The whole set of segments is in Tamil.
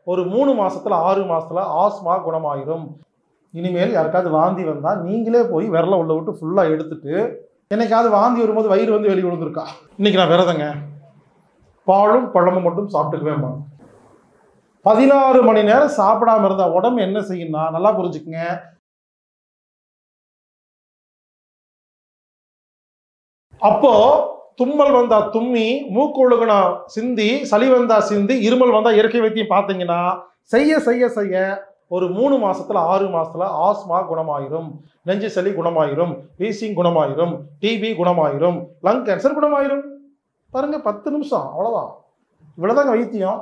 ஒரு மூணு மாசத்துல ஆறு மாசத்துல ஆஸ்மா குணமாயிரும் இனிமேல் யாருக்காவது வாந்தி வந்தா நீங்களே போய் விரல உள்ள விட்டு ஃபுல்லா எடுத்துட்டு என்னைக்காவது வாந்தி வரும்போது வயிறு வந்து வெளியே விழுந்திருக்கா இன்னைக்கு நான் விரதங்க பாலும் பழமும் மட்டும் சாப்பிட்டுக்குவேன் பதினாறு மணி நேரம் சாப்பிடாம இருந்தா உடம்பு என்ன செய்யும்னா நல்லா புரிஞ்சுக்குங்க அப்போ தும்மல் வந்தா தும்மி மூக்கு ஒழுகுனா சிந்தி சளி வந்தா சிந்தி இருமல் வந்தா இயற்கை வைத்தியம் பார்த்தீங்கன்னா செய்ய செய்ய செய்ய ஒரு மூணு மாசத்துல ஆறு மாசத்துல ஆஸ்மா குணமாயிரும் நெஞ்சு சளி குணமாயிரும் வீசிங் குணமாயிரும் டிபி குணமாயிரும் லங் கேன்சர் குணமாயிரும் பாருங்க பத்து நிமிஷம் அவ்வளவுதான் இவ்வளவுதாங்க வைத்தியம்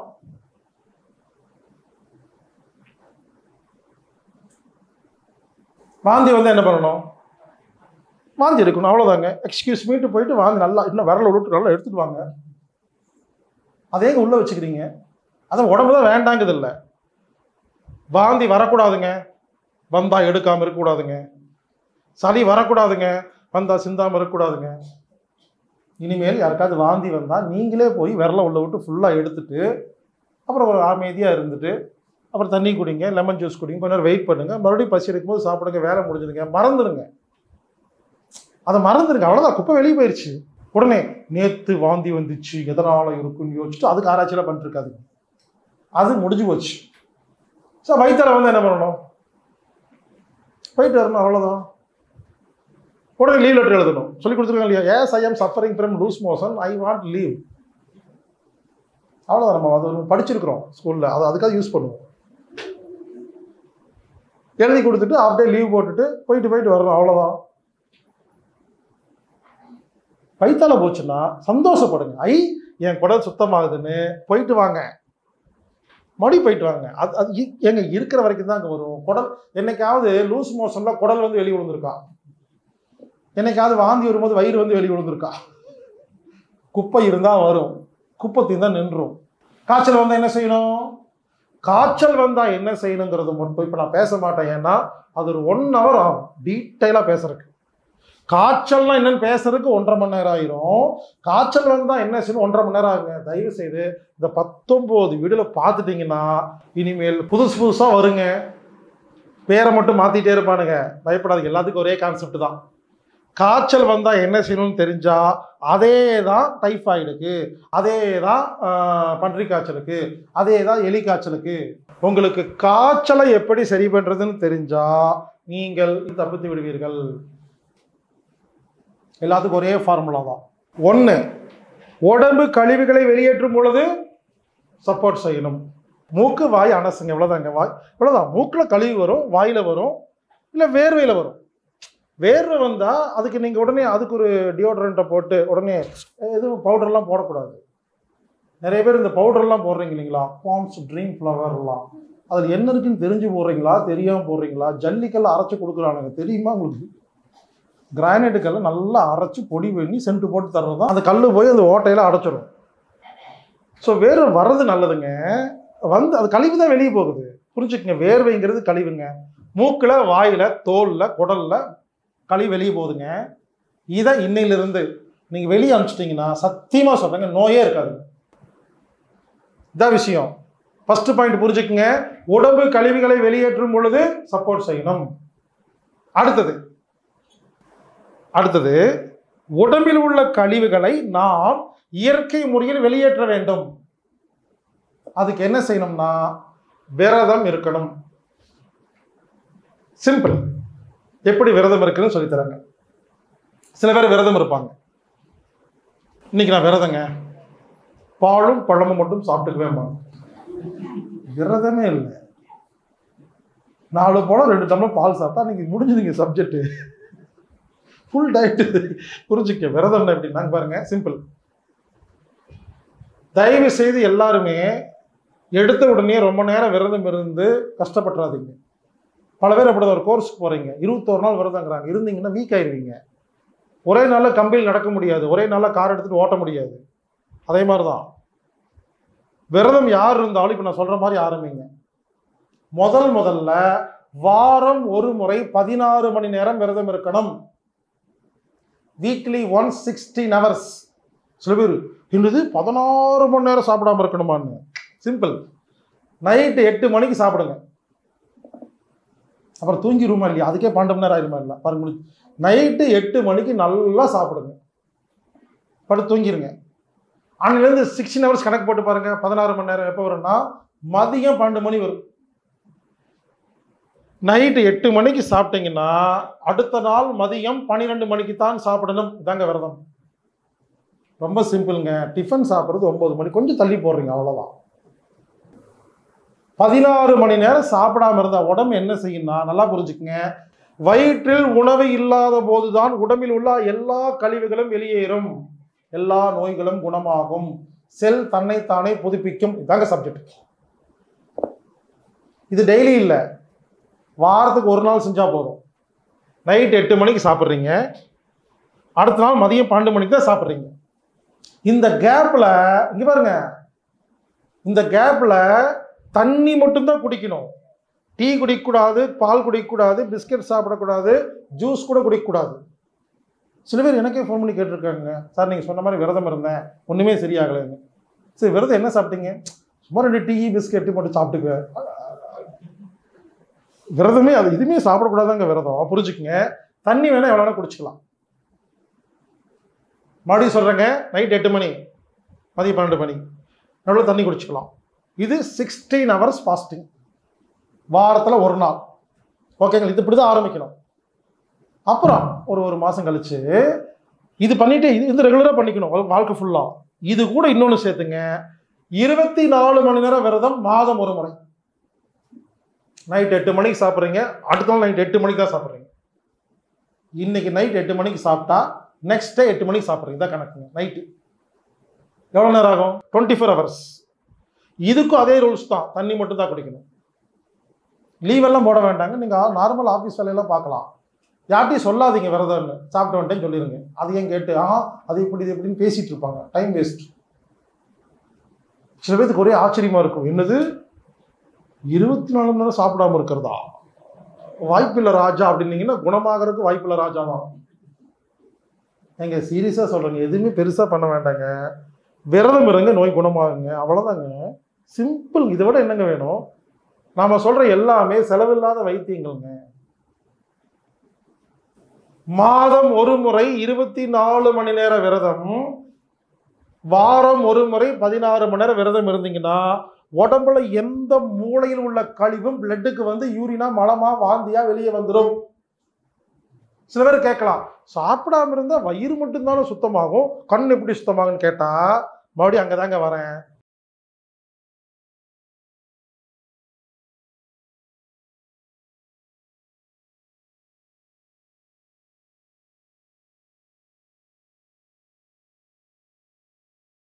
வாந்தி வந்து என்ன பண்ணணும் வாந்தி எடுக்கணும் அவ்வளோதாங்க எக்ஸ்கியூஸ் மீட்டு போயிட்டு வாந்தி நல்லா இன்னும் விரல விட்டு நல்லா எடுத்துட்டு வாங்க அதே உள்ள வச்சுக்கிறீங்க அதான் உடம்பு தான் வேண்டாங்குது இல்லை வாந்தி வரக்கூடாதுங்க வந்தா எடுக்காம இருக்கக்கூடாதுங்க சளி வரக்கூடாதுங்க வந்தா சிந்தாம இருக்கக்கூடாதுங்க இனிமேல் யாருக்காவது வாந்தி வந்தா நீங்களே போய் விரல உள்ள விட்டு ஃபுல்லாக எடுத்துட்டு அப்புறம் ஒரு அமைதியாக இருந்துட்டு அப்புறம் தண்ணி குடிங்க லெமன் ஜூஸ் குடிங்க கொஞ்ச நேரம் வெயிட் பண்ணுங்க மறுபடியும் பசி எடுக்கும்போது சாப்பிடுங்க வேலை முடிஞ்சுதுங்க மறந்துடுங்க அதை மறந்துடுங்க அவ்வளோதான் குப்பை வெளியே போயிடுச்சு உடனே நேத்து வாந்தி வந்துச்சு எதனால இருக்குன்னு யோசிச்சுட்டு அதுக்கு ஆராய்ச்சியெல்லாம் பண்ணிட்டு இருக்காதுங்க அது முடிஞ்சு போச்சு சார் வயிற்றால வந்து என்ன பண்ணணும் போயிட்டு வரணும் அவ்வளோதான் உடனே லீவ் லெட்டர் எழுதணும் சொல்லி கொடுத்துருக்காங்க இல்லையா as I am suffering from loose motion I want leave அவ்வளோதான் நம்ம அது ஒரு படிச்சிருக்கிறோம் ஸ்கூலில் அதை அதுக்காக யூஸ் பண்ணுவோம் எழுதி கொடுத்துட்டு ஆஃப் டே லீவ் போட்டுட்டு போயிட்டு போயிட்டு வரணும் அவ்வளோதான் வயிற்றால போச்சுன்னா சந்தோஷப்படுங்க ஐ என் குடல் சுத்தமாகுதுன்னு போயிட்டு வாங்க மறுபடியும் போயிட்டு வாங்க அது அது இ- எங்க இருக்கிற வரைக்கும் தான் அங்கே வரும் குடல் என்னைக்காவது லூஸ் மோஷன்ல குடல் வந்து வெளியே விழுந்திருக்கா என்னைக்காவது வாந்தி வரும்போது வயிறு வந்து வெளியே விழுந்திருக்கா குப்பை இருந்தால் வரும் குப்பை தீர்ந்தா நின்றும் காய்ச்சல் வந்தால் என்ன செய்யணும் காய்ச்சல் வந்தால் என்ன செய்யணுங்கிறது மட்டும் இப்போ நான் பேச மாட்டேன் ஏன்னா அது ஒரு ஒன் ஹவர் ஆகும் டீட்டெயிலாக பேசுறதுக்கு காய்ச்சல்னா என்னன்னு பேசுறதுக்கு ஒன்றரை மணி நேரம் ஆயிரும் காய்ச்சல் வந்தால் என்ன செய்யணும் ஒன்றரை மணி நேரம் ஆகுங்க தயவு செய்து இந்த பத்தொம்போது வீடியோல பார்த்துட்டீங்கன்னா இனிமேல் புதுசு புதுசாக வருங்க பேரை மட்டும் மாற்றிட்டே இருப்பானுங்க பயப்படாதீங்க எல்லாத்துக்கும் ஒரே கான்செப்ட் தான் காய்ச்சல் வந்தால் என்ன செய்யணும்னு தெரிஞ்சா அதே தான் டைஃபாய்டுக்கு அதே தான் ஆஹ், பன்றி காய்ச்சலுக்கு அதே தான் எலி காய்ச்சலுக்கு உங்களுக்கு காய்ச்சலை எப்படி சரி பண்ணுறதுன்னு தெரிஞ்சா நீங்கள் தப்பித்து விடுவீர்கள் எல்லாத்துக்கும் ஒரே ஃபார்முலா தான் ஒன்று உடம்பு கழிவுகளை வெளியேற்றும் பொழுது சப்போர்ட் செய்யணும் மூக்கு வாய் அனசுங்க இவ்வளோதாங்க வாய் இவ்வளோதான் மூக்கில் கழிவு வரும் வாயில் வரும் இல்லை வேர்வையில் வரும் வேர்வை வந்தால் அதுக்கு நீங்கள் உடனே அதுக்கு ஒரு டியோட்ரண்ட்டை போட்டு உடனே எதுவும் பவுடர்லாம் போடக்கூடாது நிறைய பேர் இந்த பவுடர்லாம் போடுறீங்க இல்லைங்களா பாம்ஸ் ட்ரீம் ஃப்ளவர்லாம் அதில் என்ன இருக்குன்னு தெரிஞ்சு போடுறீங்களா தெரியாமல் போடுறீங்களா ஜல்லிக்கல்ல அரைச்சி கொடுக்குறானுங்க தெரியுமா உங்களுக்கு கிரானைட்டு கல்லை நல்லா அரைச்சி பொடி பண்ணி சென்ட் போட்டு தர்றது தான் அந்த கல் போய் அந்த ஓட்டையில் அடைச்சிடும் ஸோ வேர்வை வர்றது நல்லதுங்க வந்து அது கழிவு தான் வெளியே போகுது புரிஞ்சுக்கங்க வேர்வைங்கிறது கழிவுங்க மூக்கில் வாயில் தோலில் குடலில் கழிவு வெளியே போகுதுங்க இதை இன்னையிலிருந்து நீங்கள் வெளியே அனுப்பிச்சிட்டிங்கன்னா சத்தியமாக சொல்கிறேங்க நோயே இருக்காது இதான் விஷயம் ஃபர்ஸ்ட் பாயிண்ட் புரிஞ்சுக்குங்க உடம்பு கழிவுகளை வெளியேற்றும் பொழுது சப்போர்ட் செய்யணும் அடுத்தது அடுத்தது உடம்பில் உள்ள கழிவுகளை நாம் இயற்கை முறையில் வெளியேற்ற வேண்டும் அதுக்கு என்ன செய்யணும்னா விரதம் இருக்கணும் சிம்பிள் எப்படி விரதம் இருக்குன்னு சொல்லித் தராங்க சில பேர் விரதம் இருப்பாங்க இன்னைக்கு நான் விரதங்க பாலும் பழமும் மட்டும் சாப்பிட்டுக்குவேன் விரதமே இல்லை நாலு பழம் ரெண்டு டம்ளர் பால் சாப்பிட்டா நீங்க முடிஞ்சுதுங்க சப்ஜெக்ட் ஃபுல் டயட் புரிஞ்சுக்க விரதம்னா எப்படின்னா பாருங்க சிம்பிள் தயவு செய்து எல்லாருமே எடுத்த உடனே ரொம்ப நேரம் விரதம் இருந்து கஷ்டப்பட்டுறாதீங்க பல பேர் அப்படி ஒரு கோர்ஸ்க்கு போறீங்க இருபத்தோரு நாள் விரதங்கிறாங்க இருந்தீங்கன்னா வீக் ஆயிருவீங்க ஒரே நாளில் கம்பியில் நடக்க முடியாது ஒரே நாளில் கார் எடுத்துட்டு ஓட்ட முடியாது அதே மாதிரி தான் விரதம் யார் இருந்தாலும் இப்போ நான் சொல்ற மாதிரி ஆரம்பிங்க முதல் முதல்ல வாரம் ஒரு முறை பதினாறு மணி நேரம் விரதம் இருக்கணும் வீக்லி ஒன் சிக்ஸ்டீன் ஹவர்ஸ் சில பேர் என்னது பதினாறு மணி நேரம் சாப்பிடாம இருக்கணுமான்னு சிம்பிள் நைட்டு எட்டு மணிக்கு சாப்பிடுங்க அப்புறம் தூங்கிடுமா இல்லையா அதுக்கே பன்னெண்டு மணி நேரம் ஆயிருமா இல்லை பாருங்க முடிஞ்சு நைட்டு எட்டு மணிக்கு நல்லா சாப்பிடுங்க படுத்து தூங்கிடுங்க அன்னிலேருந்து சிக்ஸ்டீன் ஹவர்ஸ் கணக்கு போட்டு பாருங்க பதினாறு மணி நேரம் எப்போ வரும்னா மதியம் பன்னெண்டு மணி வரும் நைட்டு எட்டு மணிக்கு சாப்பிட்டீங்கன்னா அடுத்த நாள் மதியம் பன்னிரெண்டு மணிக்கு தான் சாப்பிடணும் இதாங்க விரதம் ரொம்ப சிம்பிளுங்க டிஃபன் சாப்பிட்றது ஒன்பது மணி கொஞ்சம் தள்ளி போடுறீங்க அவ்வளோதான் பதினாறு மணி நேரம் சாப்பிடாம இருந்தா உடம்பு என்ன செய்யும்னா நல்லா புரிஞ்சுக்குங்க வயிற்றில் உணவு இல்லாத போதுதான் உடம்பில் உள்ள எல்லா கழிவுகளும் வெளியேறும் எல்லா நோய்களும் குணமாகும் செல் தன்னைத்தானே புதுப்பிக்கும் இதாங்க சப்ஜெக்ட் இது டெய்லி இல்லை வாரத்துக்கு ஒரு நாள் செஞ்சா போதும் நைட் எட்டு மணிக்கு சாப்பிட்றீங்க அடுத்த நாள் மதியம் பன்னெண்டு மணிக்கு தான் சாப்பிட்றீங்க இந்த கேப்பில் இங்க பாருங்க இந்த கேப்பில் தண்ணி மட்டும்தான் குடிக்கணும் டீ குடிக்கக்கூடாது பால் குடிக்கக்கூடாது பிஸ்கட் சாப்பிடக்கூடாது ஜூஸ் கூட குடிக்கக்கூடாது சில பேர் எனக்கே ஃபோன் பண்ணி கேட்டிருக்காங்க சார் நீங்கள் சொன்ன மாதிரி விரதம் இருந்தேன் ஒன்றுமே சரியாகலைன்னு சரி விரதம் என்ன சாப்பிட்டீங்க சும்மா ரெண்டு டீ பிஸ்கெட்டு மட்டும் சாப்பிட்டுக்க விரதமே அது இதுவுமே சாப்பிடக்கூடாதாங்க விரதம் புரிஞ்சுக்குங்க தண்ணி வேணால் எவ்வளோ வேணால் குடிச்சிக்கலாம் மறுபடியும் சொல்கிறேங்க நைட் எட்டு மணி மதியம் பன்னெண்டு மணி நடுவில் தண்ணி குடிச்சிக்கலாம் இது சிக்ஸ்டீன் ஹவர்ஸ் ஃபாஸ்டிங் வாரத்தில் ஒரு நாள் ஓகேங்களா இது இப்படி தான் ஆரம்பிக்கணும் அப்புறம் ஒரு ஒரு மாதம் கழிச்சு இது பண்ணிட்டு இது இது ரெகுலராக பண்ணிக்கணும் வா- வாழ்க்கை ஃபுல்லாக இது கூட இன்னொன்று சேர்த்துங்க இருபத்தி நாலு மணி நேரம் விரதம் மாதம் ஒரு முறை நைட் எட்டு மணிக்கு சாப்பிட்றீங்க அடுத்த நாள் நைட் எட்டு மணிக்கு தான் சாப்பிட்றீங்க இன்னைக்கு நைட் எட்டு மணிக்கு சாப்பிட்டா நெக்ஸ்ட் டே எட்டு மணிக்கு சாப்பிட்றீங்க தான் கணக்குங்க நைட்டு எவ்வளோ நேரம் ஆகும் டுவெண்ட்டி ஃபோர் ஹவர்ஸ் இதுக்கும் அதே ரூல்ஸ் தான் தண்ணி மட்டும் தான் குடிக்கணும் லீவ் எல்லாம் போட வேண்டாங்க நீங்கள் நார்மல் ஆஃபீஸ் வேலையெல்லாம் பார்க்கலாம் யார்ட்டையும் சொல்லாதீங்க விரதம்னு சாப்பிட்டு வந்துட்டேன்னு சொல்லிடுங்க அதையும் கேட்டு ஆ அது இப்படி இது எப்படின்னு பேசிட்டு இருப்பாங்க டைம் வேஸ்ட் சில பேருக்கு ஒரே ஆச்சரியமா இருக்கும் என்னது இருபத்தி நாலு மணி நேரம் சாப்பிடாம இருக்கிறதா வாய்ப்பில்லை ராஜா அப்படின்னீங்கன்னா குணமாகறதுக்கு வாய்ப்பில்லை ராஜா தான் எங்க சீரியஸாக சொல்றேங்க எதுவுமே பெருசா பண்ண வேண்டாங்க விரதம் இருங்க நோய் குணமாகுங்க அவ்வளோதாங்க சிம்பிள் இதை விட என்னங்க வேணும் நாம சொல்ற எல்லாமே செலவில்லாத வைத்தியங்கள்ங்க மாதம் ஒரு முறை இருபத்தி நாலு மணி நேர விரதம் வாரம் ஒரு முறை பதினாறு மணி நேரம் விரதம் இருந்தீங்கன்னா உடம்புல எந்த மூலையில் உள்ள கழிவும் பிளட்டுக்கு வந்து யூரினா மலமா வாந்தியா வெளியே வந்துடும் சில பேர் கேட்கலாம் சாப்பிடாம இருந்தா வயிறு மட்டும்தானே சுத்தமாகும் கண் எப்படி சுத்தமாகும்னு கேட்டா மறுபடியும் அங்கதாங்க வரேன்